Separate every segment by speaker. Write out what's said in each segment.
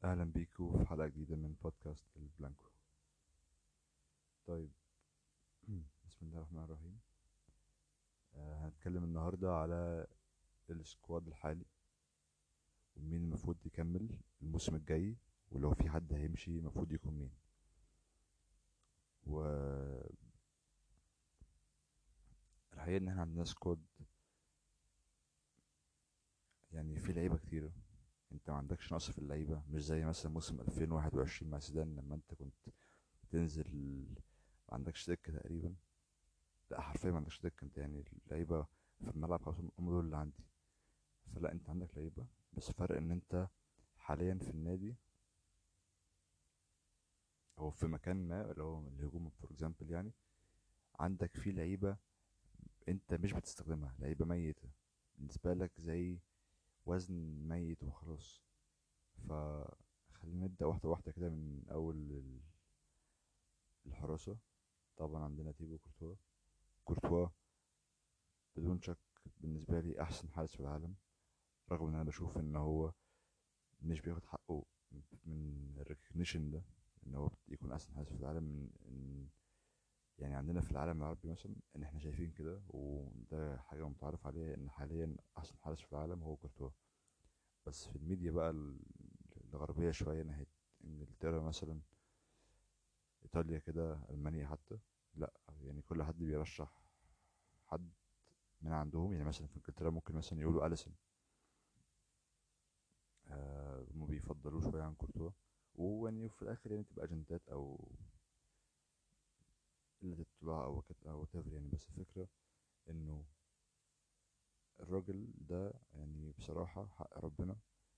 Speaker 1: أهلا بيكو في حلقة جديدة من بودكاست البلانكو طيب بسم الله الرحمن الرحيم آه هنتكلم النهاردة على السكواد الحالي ومين المفروض يكمل الموسم الجاي ولو في حد هيمشي المفروض يكون مين و الحقيقة إن احنا عندنا سكواد يعني في لعيبة كتيرة انت ما عندكش نقص في اللعيبة مش زي مثلا موسم 2021 مع سيدان لما انت كنت تنزل ما عندكش دكة تقريبا لا حرفيا ما عندكش دكة انت يعني اللعيبة في الملعب خلاص هم دول اللي عندي فلا انت عندك لعيبة بس فرق ان انت حاليا في النادي او في مكان ما اللي هو الهجوم فور اكزامبل يعني عندك فيه لعيبة انت مش بتستخدمها لعيبة ميتة بالنسبة لك زي وزن ميت وخلاص فخلينا نبدأ واحدة واحدة كده من أول ال- الحراسة طبعا عندنا تيبو كورتوا كورتوا بدون شك بالنسبة لي أحسن حارس في العالم رغم إن أنا بشوف إن هو مش بياخد حقه من الريكognition ده إن هو يكون أحسن حارس في العالم من إن يعني عندنا في العالم العربي مثلا إن إحنا شايفين كده وده حاجة متعارف عليها إن حاليا أحسن حارس في العالم هو كورتوا بس في الميديا بقى ال- الغربية شوية ناحية إنجلترا مثلا إيطاليا كده ألمانيا حتى لأ يعني كل حد بيرشح حد من عندهم يعني مثلا في إنجلترا ممكن مثلا يقولوا أليسون آه ما بيفضلوه شوية عن كورتوا ويعني في الآخر يعني تبقى أجندات أو قلة اطلاع أو كت- أو whatever يعني بس الفكرة إنه الراجل ده يعني بصراحة حق ربنا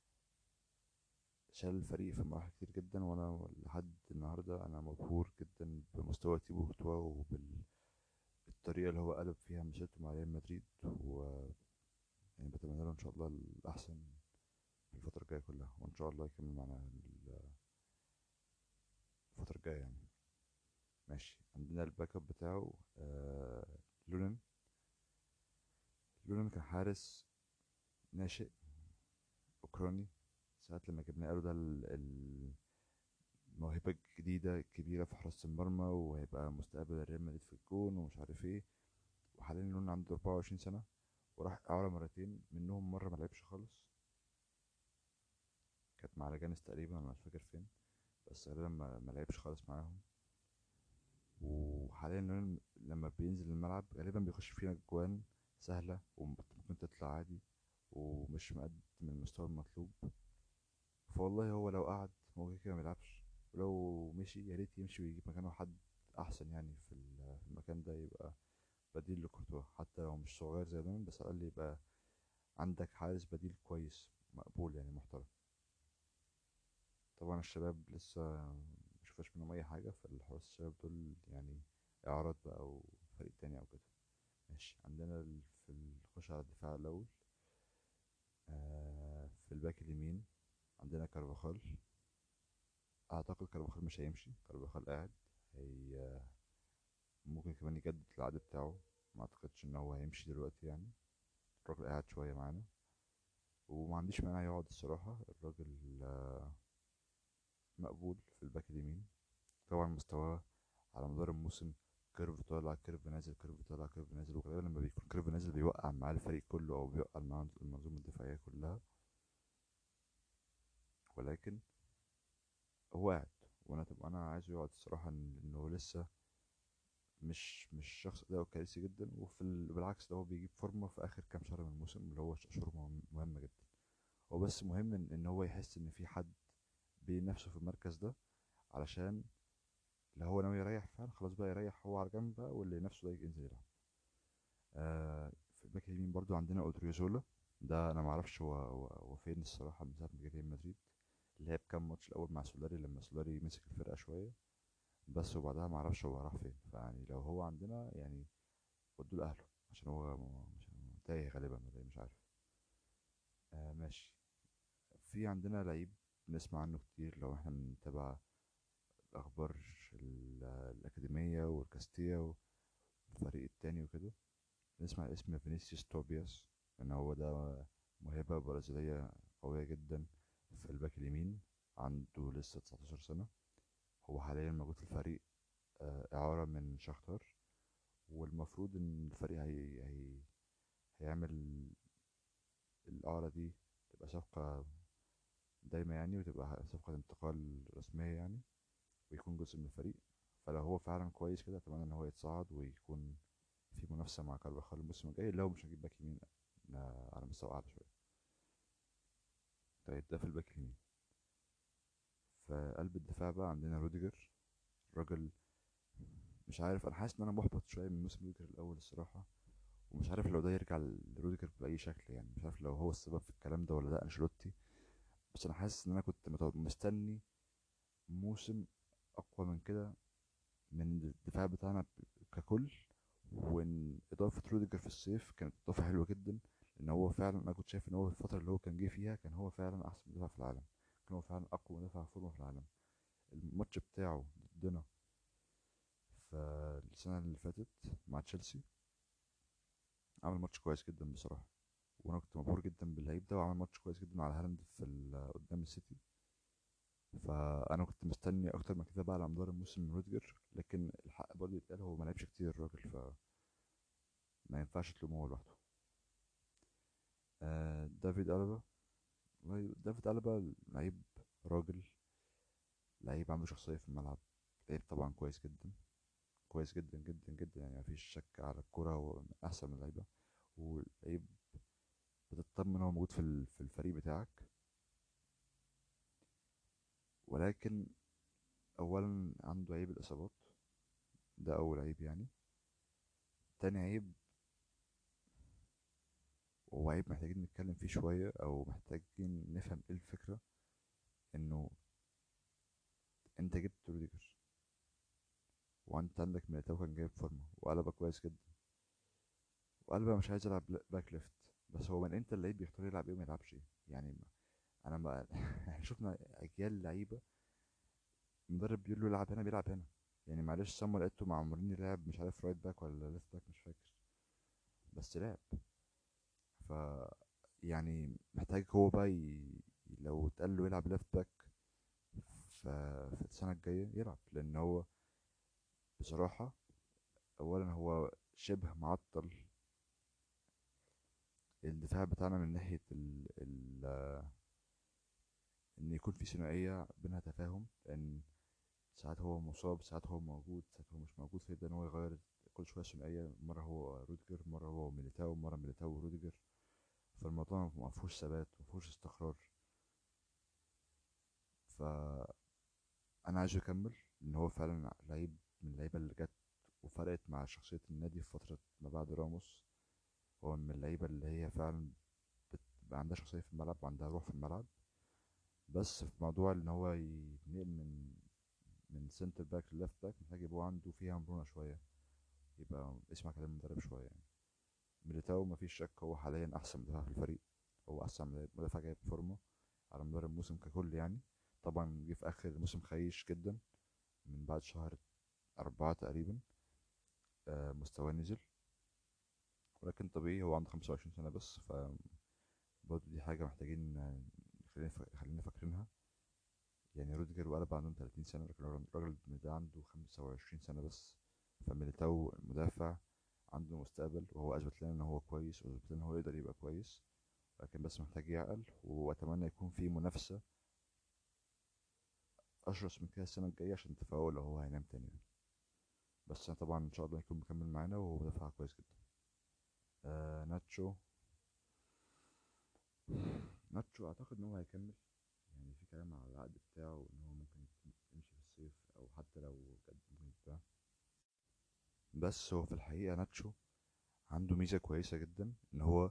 Speaker 1: شال الفريق في مراحل كتير جدا وانا لحد النهارده انا مبهور جدا بمستوى تيبو كورتوا وبالطريقه اللي هو قلب فيها مسيرته مع ريال مدريد و يعني بتمنى له ان شاء الله الاحسن في الفتره الجايه كلها وان شاء الله يكمل معانا ال- الفتره الجايه يعني ماشي عندنا الباك اب بتاعه آه لونين لونين كان حارس ناشئ اوكراني ساعة لما جبنا قالوا ده ال- ال- الموهبة الجديدة الكبيرة في حراسة المرمى وهيبقى مستقبل ريال مدريد في الجون ومش عارف ايه وحاليا لون عنده 24 سنة وراح إعارة مرتين منهم مرة ما لعبش خالص كانت مع لجانس تقريبا أنا مش فاكر فين بس غالبا ما ما لعبش خالص معاهم وحاليا لون لما بينزل الملعب غالبا بيخش فينا جوان سهلة وممكن تطلع عادي ومش مقدم المستوى المطلوب فوالله هو لو قعد هو كده كده ميلعبش ولو مشي يا ريت يمشي ويجيب مكانه حد احسن يعني في ال- في المكان ده يبقى بديل لكورتوا حتى لو مش صغير زي ده بس على الاقل يبقى عندك حارس بديل كويس مقبول يعني محترم طبعا الشباب لسه مشوفاش منهم اي حاجه فالحراس الشباب دول يعني اعارات بقى او فريق تاني او كده ماشي عندنا ال- في نخش على الدفاع الاول آه في الباك اليمين عندنا كارفاخال اعتقد كارفاخال مش هيمشي كارفاخال قاعد هي ممكن كمان يجدد العقد بتاعه ما اعتقدش ان هو هيمشي دلوقتي يعني الراجل قاعد شويه معانا وما عنديش مانع يقعد الصراحه الراجل آه، مقبول في الباك اليمين طبعا مستواه على مدار الموسم كيرف طالع كيرف نازل كيرف طالع كيرف نازل وغالبا لما بيكون كيرف نازل بيوقع معاه الفريق كله او بيوقع معاه المنظومه الدفاعيه كلها ولكن هو قاعد وانا طب انا عايزه يقعد الصراحه إن- انه لسه مش مش شخص اداؤه كويس جدا وفي ال... بالعكس ده هو بيجيب فورمه في اخر كام شهر من الموسم اللي هو شهور مهم- مهمه جدا هو بس مهم ان, إن هو يحس ان في حد بينافسه في المركز ده علشان لو هو ناوي يريح فعلا خلاص بقى يريح هو على جنب بقى واللي نفسه ده ينزل يلعب آه في الباك اليمين برضو عندنا اودريوزولا ده انا معرفش هو هو هو فين الصراحه من ساعه ما جه ريال مدريد لعب كام ماتش الاول مع سولاري لما سولاري مسك الفرقه شويه بس وبعدها معرفش هو راح فين فيعني لو هو عندنا يعني ودوه لاهله عشان هو م- مش تايه غالبا ولا إيه، مش عارف آه ماشي في عندنا لعيب بنسمع عنه كتير لو احنا بنتابع الاخبار ال- الاكاديميه والكاستيا والفريق التاني وكده نسمع اسم فينيسيوس توبياس ان هو ده موهبه برازيليه قويه جدا في الباك اليمين عنده لسه 19 سنة هو حاليا موجود في الفريق آه، إعارة من شختار والمفروض إن الفريق هي... هي... هيعمل الإعارة دي تبقى صفقة دايمة يعني وتبقى صفقة انتقال رسمية يعني ويكون جزء من الفريق فلو هو فعلا كويس كده أتمنى إن هو يتصعد ويكون في منافسة مع كارفاخال الموسم الجاي اللي هو مش هجيب باك يمين آه، على مستوى أعلى شوية طيب ده في الباك اليمين في قلب الدفاع بقى عندنا روديجر راجل مش عارف انا حاسس ان انا محبط شويه من موسم روديجر الاول الصراحه ومش عارف لو ده يرجع لروديجر باي شكل يعني مش عارف لو هو السبب في الكلام ده ولا ده انشيلوتي بس انا حاسس ان انا كنت متو- مستني موسم اقوى من كده من الدفاع بتاعنا ب- ككل وان اضافه روديجر في الصيف كانت اضافه حلوه جدا لان هو فعلا انا كنت شايف ان هو في الفتره اللي هو كان جه فيها كان هو فعلا احسن مدافع في العالم كان هو فعلا اقوى مدافع فورمه في العالم الماتش بتاعه ضدنا في السنه اللي فاتت مع تشيلسي عمل ماتش كويس جدا بصراحه وانا كنت مبهور جدا باللعيب ده وعمل ماتش كويس جدا على هالاند في ال- قدام السيتي فانا كنت مستني اكتر من كده بقى على مدار الموسم من روديجر لكن الحق برضه يتقال هو ما لعبش كتير الراجل فما ينفعش تلومه هو لوحده آه، دافيد ألابا والله دافيد ألابا لعيب راجل لعيب عنده شخصية في الملعب لعيب طبعا كويس جدا كويس جدا جدا جدا يعني مفيش شك على الكرة هو من أحسن من اللعيبة ولعيب بتطمن هو موجود في ال- في الفريق بتاعك ولكن أولا عنده عيب الإصابات ده أول عيب يعني تاني عيب وهو عيب محتاجين نتكلم فيه شوية أو محتاجين نفهم إيه الفكرة إنه أنت جبت روديجر وأنت عندك ميليتاو كان جايب فورمة وقلبة كويس جدا وقلبة مش عايز يلعب باك ليفت بس هو من امتى اللعيب بيختار يلعب ايه وما يلعبش ايه يعني ما انا ما احنا شفنا اجيال لعيبه المدرب بيقول له العب هنا بيلعب هنا يعني معلش سامويل ايتو مع مورينيو لعب مش عارف رايت باك ولا ليفت باك مش فاكر بس لعب ف يعني محتاج هو بقى ي... لو اتقال له يلعب ليفت باك ف... في السنه الجايه يلعب لان هو بصراحه اولا هو شبه معطل الدفاع بتاعنا من ناحيه ال... ال... ان يكون في ثنائيه بينها تفاهم لان ساعات هو مصاب ساعات هو موجود ساعات هو مش موجود فيبدأ ان هو يغير كل شويه ثنائيه مره هو روديجر مره هو ميليتاو مره ميليتاو وروديجر فالموضوع ما فيهوش ثبات ما فيهوش استقرار فانا عايزه يكمل ان هو فعلا لعيب من اللعيبه اللي جت وفرقت مع شخصيه النادي في فتره ما بعد راموس هو من اللعيبه اللي هي فعلا بتبقى عندها شخصيه في الملعب وعندها روح في الملعب بس في موضوع ان هو يتنقل من من سنتر باك لليفت باك محتاج يبقى عنده فيها مرونة شوية يبقى يسمع كلام المدرب شوية يعني ميليتاو مفيش شك هو حاليا أحسن مدافع في الفريق هو أحسن مدافع جايب فورمة على مدار الموسم ككل يعني طبعا جه في آخر الموسم خيش جدا من بعد شهر أربعة تقريبا آه، مستواه نزل ولكن طبيعي هو عنده خمسة وعشرين سنة بس ف برضه دي حاجة محتاجين آه، خلينا خلينا فاكرينها يعني روديجر وقلب عندهم 30 سنة لكن الراجل ده عنده 25 سنة بس فميليتاو مدافع عنده مستقبل وهو أثبت لنا إن هو كويس وأثبت لنا إن هو يقدر يبقى كويس لكن بس محتاج يعقل وأتمنى يكون في منافسة أشرس من كده السنة الجاية عشان نتفوق لو هو هينام تاني يعني. بس أنا طبعا إن شاء الله يكون مكمل معانا وهو مدافع كويس جدا آه ناتشو ناتشو أعتقد إن هو هيكمل يعني في كلام على العقد بتاعه ان هو ممكن يمشي في الصيف او حتى لو بجد ممكن يتباع بس هو في الحقيقة ناتشو عنده ميزة كويسة جدا ان هو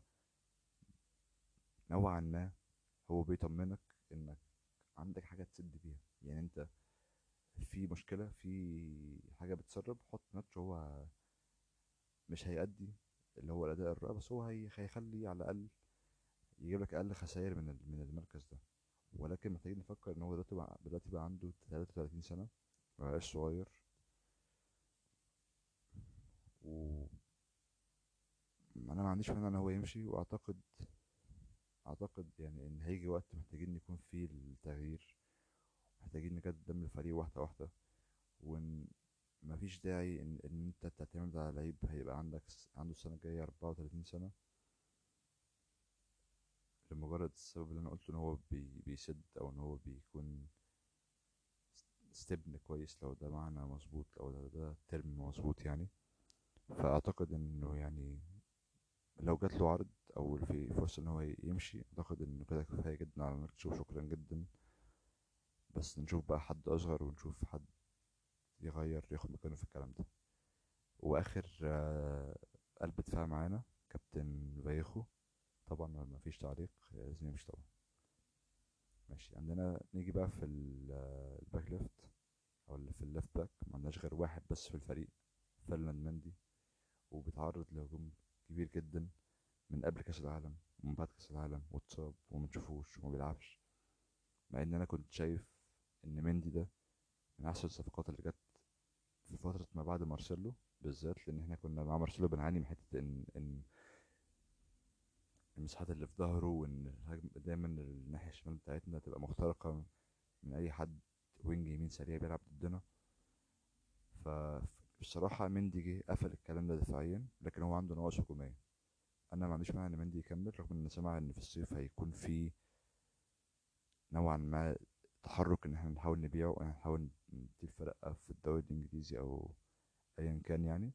Speaker 1: نوعا ما هو بيطمنك انك عندك حاجة تسد بيها يعني انت في مشكلة في حاجة بتسرب حط ناتشو هو مش هيأدي اللي هو الأداء الرائع بس هو هي- هيخلي على الأقل يجيب لك أقل خسائر من ال- من المركز ده ولكن محتاجين نفكر ان هو دلوقتي بقى دلوقتي بقى عنده 33 سنة مبقاش صغير و انا ما عنديش مانع ان هو يمشي واعتقد اعتقد يعني ان هيجي وقت محتاجين يكون فيه التغيير محتاجين نجدد دم الفريق واحدة واحدة وإن مفيش داعي إن, إن أنت تعتمد على لعيب هيبقى عندك س- عنده السنة الجاية أربعة وتلاتين سنة لمجرد السبب اللي أنا قلته إن هو بي بيسد أو إن هو بيكون استبن كويس لو ده معنى مظبوط لو ده, ده ترم مظبوط يعني فأعتقد إنه يعني لو جات له عرض أو في فرصة إن هو يمشي أعتقد إنه كده كفاية جدا على ناتشو شكرا جدا بس نشوف بقى حد أصغر ونشوف حد يغير ياخد مكانه في الكلام ده واخر آه، قلب دفاع معانا كابتن فايخو طبعا ما فيش تعليق لازم يمشي طبعا ماشي عندنا نيجي بقى في ال- آه، الباك ليفت او اللي في الليفت باك ما عندناش غير واحد بس في الفريق فيرلاند مندي وبيتعرض لهجوم كبير جدا من قبل كاس العالم ومن بعد كاس العالم واتصاب وما نشوفوش وما بيلعبش مع ان انا كنت شايف ان مندي ده من احسن الصفقات اللي جت في فترة ما بعد مارسيلو بالذات لأن احنا كنا مع مارسيلو بنعاني من حتة إن إن المساحات اللي في ظهره وإن الهجم دايما الناحية الشمال بتاعتنا تبقى مخترقة من أي حد وينج يمين سريع بيلعب ضدنا فبصراحة مندي جه قفل الكلام ده دفاعيا لكن هو عنده نواقص هجومية أنا ما عنديش مانع إن مندي يكمل رغم إن سامع إن في الصيف هيكون في نوعا ما تحرك إن احنا نحاول نبيعه وإن احنا نحاول ندي فرقة في الدوري الإنجليزي أو أيا كان يعني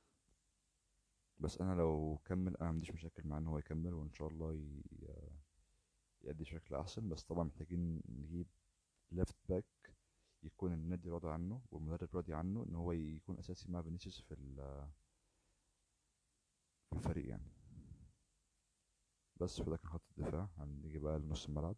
Speaker 1: بس انا لو كمل انا ما عنديش مشاكل مع ان هو يكمل وان شاء الله ي- يأدي بشكل احسن بس طبعا محتاجين نجيب ليفت باك يكون النادي راضي عنه والمدرب راضي عنه ان هو يكون اساسي مع فينيسيوس في ال- في الفريق يعني بس فده كان خط الدفاع هنيجي بقى لنص الملعب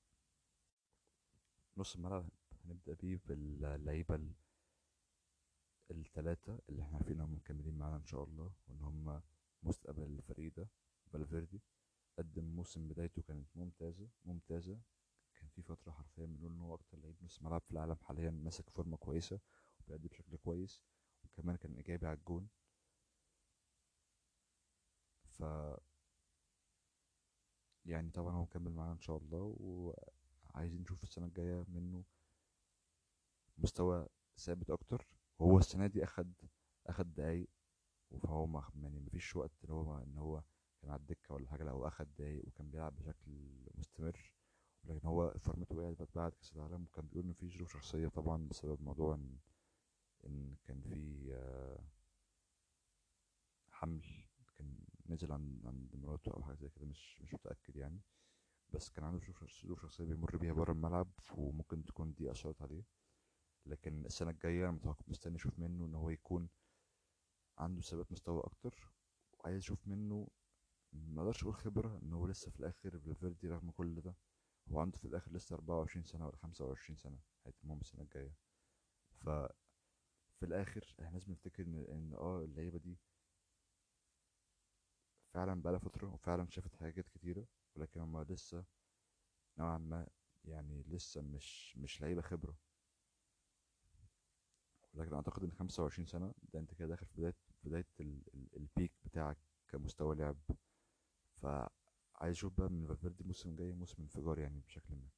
Speaker 1: نص الملعب هنبدأ بيه باللعيبة ال- التلاتة اللي احنا عارفين انهم مكملين معانا ان شاء الله وان هم مستقبل الفريق ده فالفيردي قدم موسم بدايته كانت ممتازة ممتازة كان في فترة حرفيا بنقول ان هو اكتر لعيب نص ملعب في العالم حاليا ماسك فورمة كويسة وبيأدي بشكل كويس وكمان كان ايجابي على الجون ف يعني طبعا هو مكمل معانا ان شاء الله وعايزين نشوف السنة الجاية منه مستوى ثابت اكتر وهو السنة دي اخد اخد دقايق فهو ما يعني مفيش وقت اللي هو ان هو كان على الدكة ولا حاجة لا هو اخد دقايق وكان بيلعب بشكل مستمر لكن هو فورمته وقعت بعد بعد كأس العالم وكان بيقول إن في ظروف شخصية طبعا بسبب موضوع إن إن كان في آه، حمل كان نزل عند عند مراته أو حاجة زي كده مش مش متأكد يعني بس كان عنده ظروف شخص- ظروف شخصية بيمر بيها بره الملعب وممكن تكون دي أثرت عليه لكن السنة الجاية أنا متوقع مستني أشوف منه إن هو يكون عنده ثبات مستوى أكتر وعايز أشوف منه ما اقدرش اقول خبرة ان هو لسه في الاخر فالفيردي رغم كل ده هو عنده في الاخر لسه 24 سنة ولا 25 سنة هيتمهم السنة الجاية ف في الاخر احنا لازم نفتكر ان ان اه اللعيبة دي فعلا بقالها فترة وفعلا شافت حاجات كتيرة ولكن هما لسه نوعا ما يعني لسه مش مش لعيبة خبرة ولكن اعتقد ان 25 سنة ده انت كده داخل في بداية بداية ال ال البيك بتاعك كمستوى لعب فعايز اشوف بقى من فالفيردي الموسم الجاي موسم انفجار يعني بشكل ما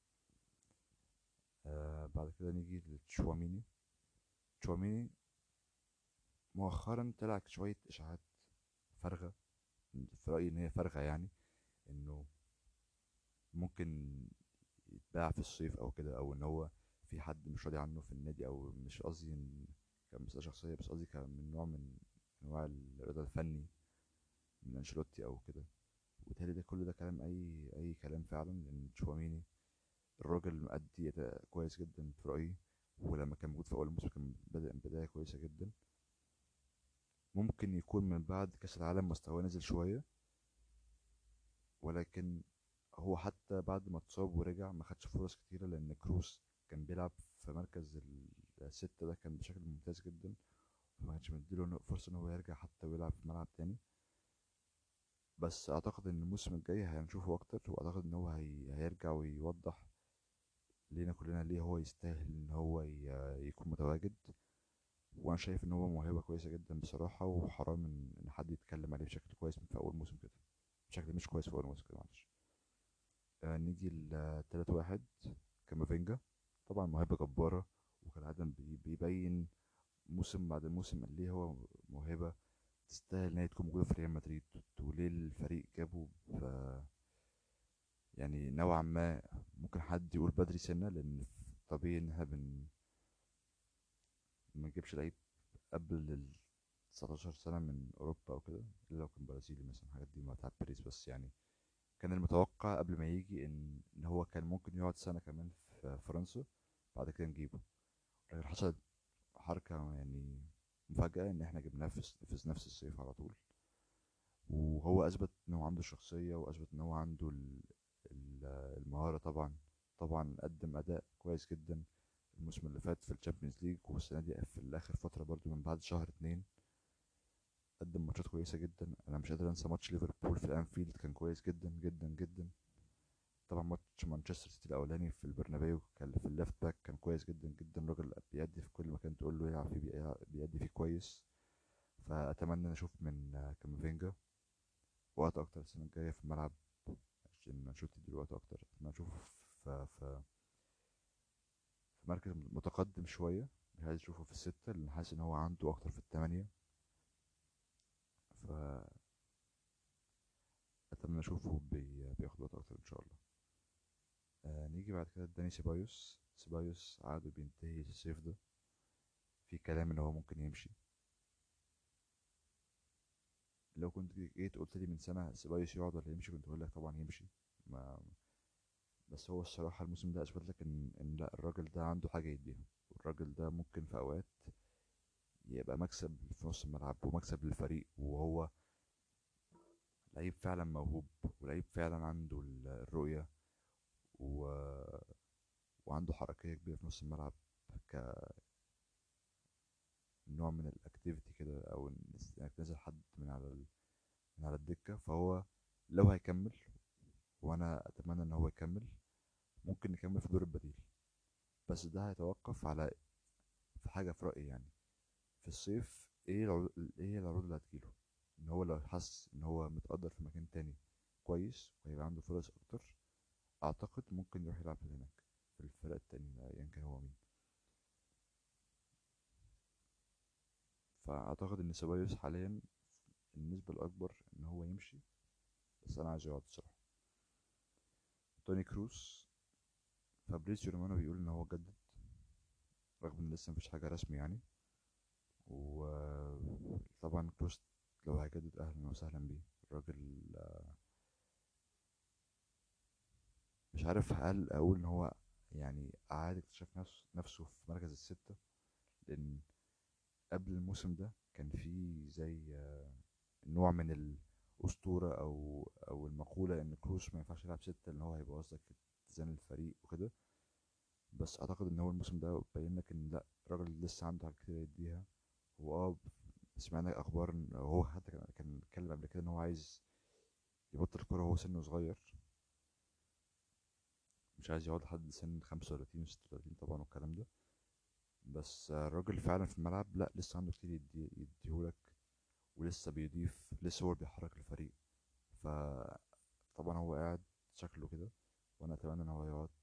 Speaker 1: آه بعد كده نيجي لتشواميني تشواميني مؤخرا طلع شوية اشاعات فارغة في رأيي ان هي فارغة يعني انه ممكن يتباع في الصيف او كده او ان هو في حد مش راضي عنه في النادي او مش قصدي ان كمسألة شخصية بس قصدي كمن نوع من انواع الرضا الفني من انشيلوتي او كده وبالتالي ده كل ده كلام اي اي كلام فعلا لان تشواميني الراجل مأدي أداء كويس جدا في رأيي ولما كان موجود في أول الموسم كان بدأ بداية كويسة جدا ممكن يكون من بعد كأس العالم مستواه نزل شوية ولكن هو حتى بعد ما اتصاب ورجع ما خدش فرص كتيرة لأن كروس كان بيلعب في مركز الستة ده كان بشكل ممتاز جدا وما كانش مديله فرصة إن هو يرجع حتى ويلعب في ملعب تاني بس أعتقد إن الموسم الجاي هنشوفه أكتر وأعتقد إن هو هي... هيرجع ويوضح لينا كلنا ليه هو يستاهل إن هو ي... يكون متواجد وأنا شايف إن هو موهبة كويسة جدا بصراحة وحرام إن إن حد يتكلم عليه بشكل كويس في أول موسم كده بشكل مش كويس في أول موسم كده معلش آه نيجي لتالت واحد كامافينجا طبعا موهبة جبارة وكالعادة بي- بيبين موسم بعد موسم قد ايه هو موهبة تستاهل ان هي تكون موجودة في ريال مدريد وليه الفريق جابه ف يعني نوعا ما ممكن حد يقول بدري سنة لأن طبيعي إن احنا بن ما نجيبش لعيب قبل ال 19 سنة من أوروبا أو كده إلا لو كان برازيلي مثلا الحاجات دي ما بتاعت باريس بس يعني كان المتوقع قبل ما يجي إن إن هو كان ممكن يقعد سنة كمان في فرنسا بعد كده نجيبه لكن حصلت حركة يعني مفاجأة إن إحنا جبناه في في نفس الصيف على طول وهو أثبت إن هو عنده شخصية وأثبت إن هو عنده ال- ال- المهارة طبعا طبعا قدم أداء كويس جدا الموسم اللي فات في الشامبيونز ليج والسنة دي في الآخر فترة برضو من بعد شهر اتنين قدم ماتشات كويسة جدا أنا مش قادر أنسى ماتش ليفربول في الأنفيلد كان كويس جدا جدا جدا طبعا ماتش مانشستر سيتي الأولاني في البرنابيو كان في الليفت باك كان كويس جدا جدا الراجل بيأدي في كل مكان تقول له يلعب فيه بيلعب- بيأدي فيه كويس فأتمنى نشوف من آه، كامافينجا وقت أكتر السنة الجاية في الملعب عشان نشوف تديله وقت أكتر أتمنى نشوفه في في في مركز متقدم شوية مش عايز أشوفه في الستة لأن حاسس إن هو عنده أكتر في التمانية فأتمنى أشوفه بي... بياخد وقت أكتر إن شاء الله آه نيجي بعد كده داني سيبايوس سيبايوس عقده بينتهي الصيف ده في كلام إن هو ممكن يمشي لو كنت جيت قلت لي من سنة سيبايوس يقعد ولا يمشي كنت هقول لك طبعا يمشي ما بس هو الصراحة الموسم ده أثبت لك إن إن لأ الراجل ده عنده حاجة يديها والراجل ده ممكن في أوقات يبقى مكسب في نص الملعب ومكسب للفريق وهو لعيب فعلا موهوب ولعيب فعلا عنده ال- الرؤية و... وعنده حركية كبيرة في نص الملعب كنوع من الأكتيفيتي كده أو إن- إنك تنزل حد من على ال... من على الدكة فهو لو هيكمل وأنا أتمنى إن هو يكمل ممكن يكمل في دور البديل بس ده هيتوقف على في حاجة في رأيي يعني في الصيف ايه العروض ايه العروض اللي هتجيله ان هو لو حس ان هو متقدر في مكان تاني كويس وهيبقى عنده فرص اكتر اعتقد ممكن يروح يلعب هناك في الفرق التانية ايا كان هو مين فاعتقد ان سيبايوس حاليا النسبة الاكبر ان هو يمشي بس انا عايز يقعد الصراحة توني كروس فابريزيو رومانو بيقول ان هو جدد رغم ان لسه مفيش حاجة رسمي يعني وطبعا كروس لو هيجدد اهلا وسهلا بيه الراجل آه، مش عارف هل اقول ان هو يعني اعاد اكتشاف نفسه نفسه في مركز الستة لان قبل الموسم ده كان في زي آه، نوع من الأسطورة أو أو المقولة إن كروس ما ينفعش يلعب ستة إن هو هيبوظ لك اتزان الفريق وكده بس أعتقد إن هو الموسم ده بين لك إن لأ الراجل لسه عنده حاجات كتير يديها هو اه سمعنا أخبار إن هو حتى كان كان اتكلم قبل كده إن هو عايز يبطل كورة وهو سنه صغير مش عايز يقعد لحد سن خمسة وتلاتين وستة وتلاتين طبعا والكلام ده بس آه، الراجل فعلا في الملعب لأ لسه عنده كتير يدي يديهولك ولسه بيضيف لسه هو اللي بيحرك الفريق فطبعا هو قاعد شكله كده وانا اتمنى ان هو يقعد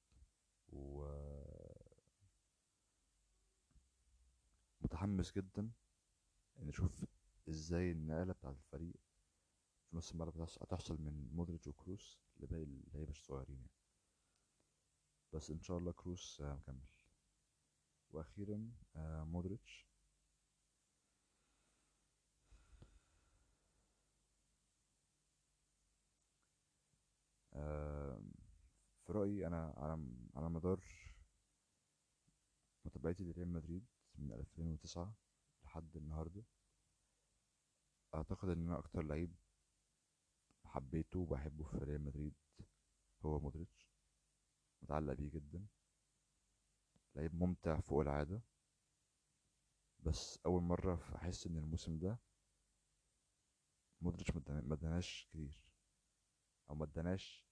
Speaker 1: ومتحمس جدا ان اشوف ازاي النقله بتاعه الفريق في نص الملعب هتحص- هتحصل من مودريتش وكروس لباقي اللعيبه الصغيرين يعني بس ان شاء الله كروس آه، مكمل واخيرا آه، مودريتش آه، في رأيي أنا على على مدار متابعتي لريال مدريد من 2009 لحد النهاردة أعتقد إن أنا أكتر لعيب حبيته وبحبه في ريال مدريد هو مودريتش متعلق بيه جدا لعيب ممتع فوق العادة بس أول مرة في- أحس إن الموسم ده مودريتش مدنا- مدناش كتير أو مدناش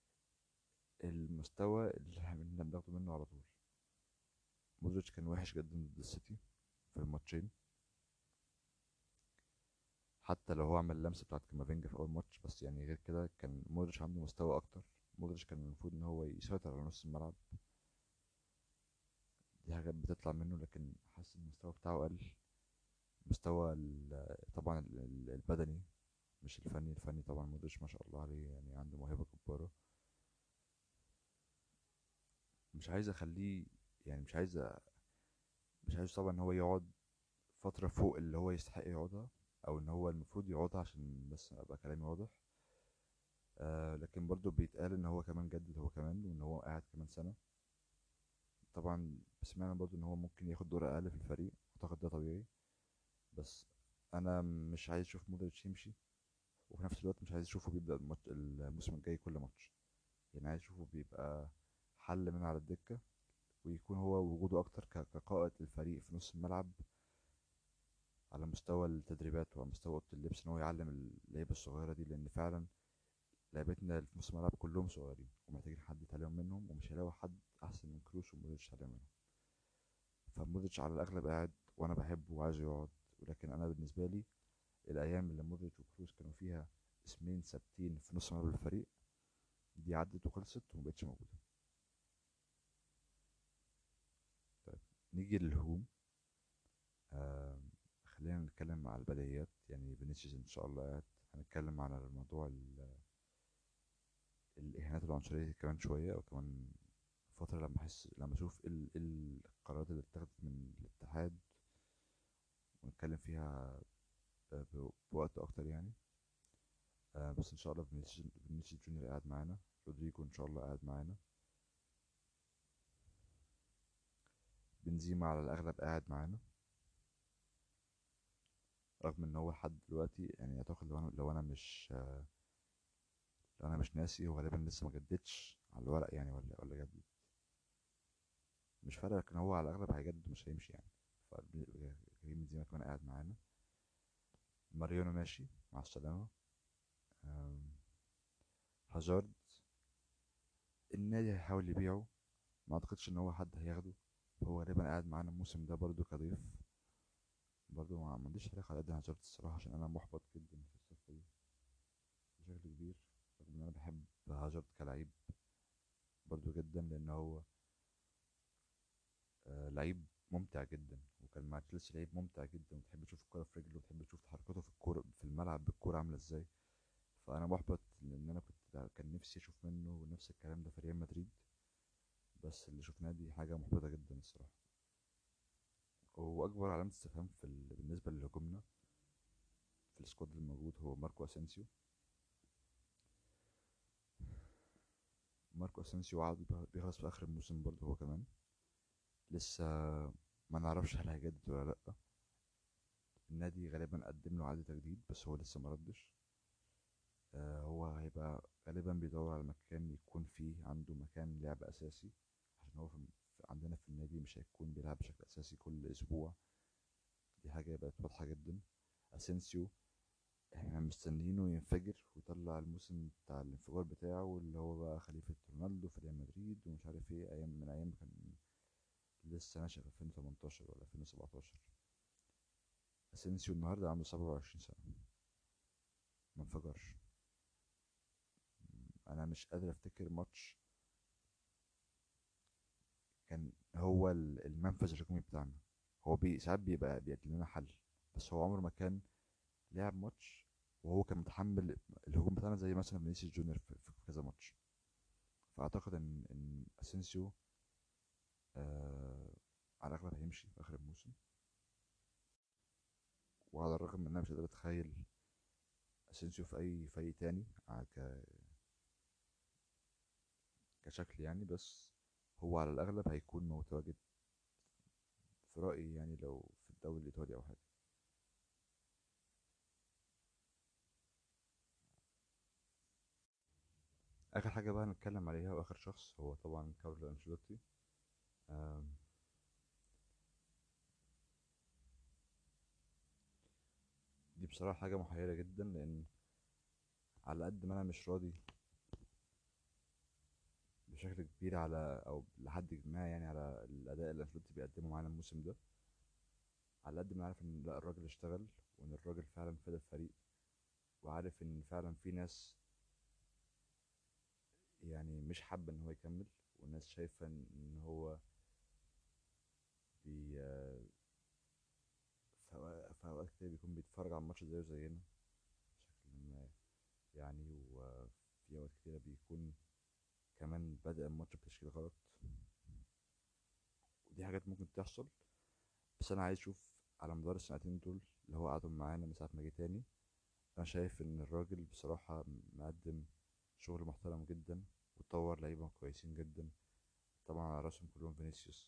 Speaker 1: المستوى اللي احنا بناخده منه على طول مودريتش كان وحش جدا ضد السيتي في الماتشين حتى لو هو عمل اللمسه بتاعت كامافينجا في اول ماتش بس يعني غير كده كان مودريتش عنده مستوى اكتر مودريتش كان المفروض ان هو يسيطر على نص الملعب حاجات بتطلع منه لكن حاسس ان المستوى بتاعه قل مستوى ال- طبعا ال- ال- البدني مش الفني الفني طبعا مودريتش ما شاء الله عليه يعني عنده موهبة جبارة مش عايز اخليه يعني مش عايز أ- مش عايز طبعا ان هو يقعد فترة فوق اللي هو يستحق يقعدها او ان هو المفروض يقعدها عشان بس ابقى كلامي واضح آه لكن برضو بيتقال ان هو كمان جدد هو كمان وان هو قاعد كمان سنة طبعا سمعنا برضو ان هو ممكن ياخد دور اقل في الفريق اعتقد ده طبيعي بس انا مش عايز اشوف مودريتش يمشي وفي نفس الوقت مش عايز اشوفه بيبدأ الماتش الموسم الجاي كل ماتش يعني عايز اشوفه بيبقى حل من على الدكة ويكون هو وجوده اكتر ك- كقائد للفريق في نص الملعب على مستوى التدريبات وعلى مستوى اوضه اللبس ان هو يعلم اللعيبه الصغيره دي لان فعلا لعيبتنا في نص الملعب كلهم صغيرين ومحتاجين حد يتعلم منهم ومش هيلاقوا حد احسن من كروس ومودريتش يتعلم منهم فمودريتش على الاغلب قاعد وانا بحبه وعايزه يقعد ولكن انا بالنسبه لي الايام اللي مودريتش وكروس كانوا فيها اسمين ثابتين في نص ملعب الفريق دي عدت وخلصت ومبقتش موجوده طيب نيجي للهجوم آم، خلينا نتكلم على البديهيات يعني فينيسيوس ان شاء الله قاعد هنتكلم على الموضوع ال- الاهانات العنصريه دي كمان شويه او كمان فتره لما احس لما اشوف ايه ال- إيه القرارات اللي اتخذت من الاتحاد ونتكلم فيها ب- ب- بوقت اكتر يعني آه، بس ان شاء الله فينيسيوس فينيسيوس جونيور قاعد معانا رودريجو ان شاء الله قاعد معانا بنزيما على الاغلب قاعد معانا رغم ان هو لحد دلوقتي يعني اعتقد لو انا لو انا مش آه، لو انا مش ناسي هو غالبا لسه ما جددش على الورق يعني ولا ولا جدد مش فارق لكن هو على الاغلب هيجدد ومش هيمشي يعني فكريم بنزيما كمان قاعد معانا ماريونو ماشي مع السلامة آم، هازارد النادي هيحاول يبيعه ما اعتقدش ان هو حد هياخده هو غالبا قاعد معانا الموسم ده برضو كضيف برضو ما ما عنديش تاريخ على قد هازارد الصراحة عشان انا محبط جدا في الصفقة دي بشكل كبير رغم ان انا بحب هازارد كلاعب برضو جدا لان هو آه، لعيب ممتع جدا وكان مع تشيلسي لعيب ممتع جدا وتحب تشوف الكرة في رجله وتحب تشوف تحركاته في الكورة في الملعب بالكورة عاملة ازاي فأنا محبط لأن أنا كنت كان نفسي أشوف منه نفس الكلام ده في ريال مدريد بس اللي شفناه دي حاجة محبطة جدا الصراحة وأكبر علامة استفهام في ال... بالنسبة لهجومنا في السكواد الموجود هو ماركو أسينسيو ماركو أسينسيو عقده بيخ- بيخلص في آخر الموسم برضه هو كمان لسه ما نعرفش هل هيجدد ولا لأ النادي غالبا قدم له عقد تجديد بس هو لسه مردش آه هو هيبقى غالبا بيدور على مكان يكون فيه عنده مكان لعب أساسي عشان هو في في- عندنا في النادي مش هيكون بيلعب بشكل أساسي كل أسبوع دي حاجة بقت واضحة جدا أسينسيو احنا مستنيينه ينفجر ويطلع الموسم بتاع الانفجار بتاعه اللي هو بقى خليفة رونالدو في ريال مدريد ومش عارف ايه أيام من أيام كان لسه ناشئ في 2018 ولا 2017 اسينسيو النهارده عنده 27 سنة ما انفجرش انا مش قادر افتكر ماتش كان هو ال- المنفذ الهجومي بتاعنا هو بي ساعات بيبقى بيقدم لنا حل بس هو عمره ما كان لعب ماتش وهو كان متحمل الهجوم بتاعنا زي مثلا فينيسيوس جونيور في في كذا ماتش فاعتقد ان ان اسينسيو آه على الاغلب هيمشي في اخر الموسم وعلى الرغم من ان انا مش قادر اتخيل اسينسيو في اي فريق تاني ع- ك كشكل يعني بس هو على الاغلب هيكون متواجد في رايي يعني لو في الدوري الايطالي او حاجه اخر حاجه بقى نتكلم عليها واخر شخص هو طبعا كارلو انشيلوتي آم، دي بصراحه حاجه محيره جدا لان على قد ما انا مش راضي بشكل كبير على او لحد ما يعني على الاداء اللي انشيلوتي بيقدمه معانا الموسم ده على قد ما عارف ان لا الراجل اشتغل وان الراجل فعلا فاد الفريق وعارف ان فعلا في ناس يعني مش حابه ان هو يكمل والناس شايفه ان إن هو كتير بيكون بيتفرج على الماتش زيه زينا بشكل ما يعني وفي اوقات كتيرة بيكون كمان بادئ الماتش بتشكيل غلط ودي حاجات ممكن تحصل بس انا عايز اشوف على مدار السنتين دول اللي هو قعدهم معانا من ساعة ما جه تاني انا شايف ان الراجل بصراحة مقدم شغل محترم جدا وطور لعيبة كويسين جدا طبعا على راسهم كلهم فينيسيوس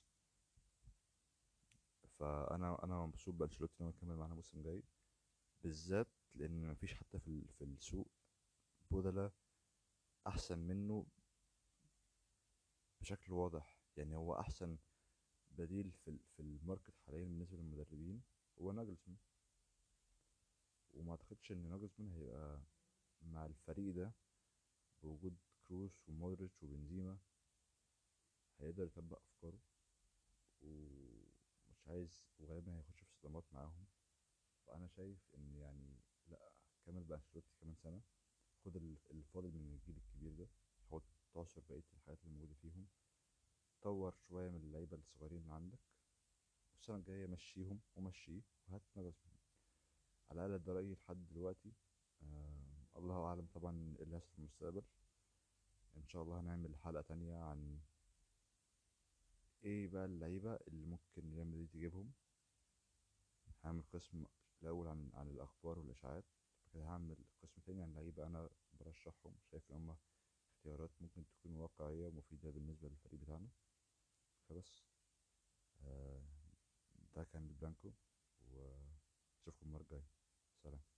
Speaker 1: فانا انا مبسوط بانشيلوتي ان هو يكمل معانا الموسم الجاي بالذات لان مفيش حتى في ال- في السوق بودلة احسن منه بشكل واضح يعني هو احسن بديل في ال- في الماركت حاليا بالنسبة للمدربين هو ناجلسمان وما اعتقدش ان ناجلسمان هيبقى مع الفريق ده بوجود كروس ومودريتش وبنزيما هيقدر يطبق افكاره ومش عايز وغالبا هيخش في صدامات معاهم فانا شايف ان يعني لا كمل بانشيلوتي كمان سنه خد ال- الفاضل من الجيل الكبير ده حاول تعصر بقيه الحاجات اللي موجوده فيهم طور شويه من اللعيبه الصغيرين اللي عندك والسنه الجايه مشيهم ومشيه وهات ناجلسمان على الاقل ده رايي لحد دلوقتي آه الله اعلم طبعا ايه اللي هيحصل في المستقبل ان شاء الله هنعمل حلقه تانية عن ايه بقى اللعيبه اللي ممكن ريال مدريد يجيبهم هعمل قسم الأول عن عن الأخبار والإشاعات بعد كده هعمل قسم تاني عن لعيبة أنا برشحهم شايف إن هما اختيارات ممكن تكون واقعية ومفيدة بالنسبة للفريق بتاعنا فبس آه ده كان البلانكو وأشوفكم المرة الجاية سلام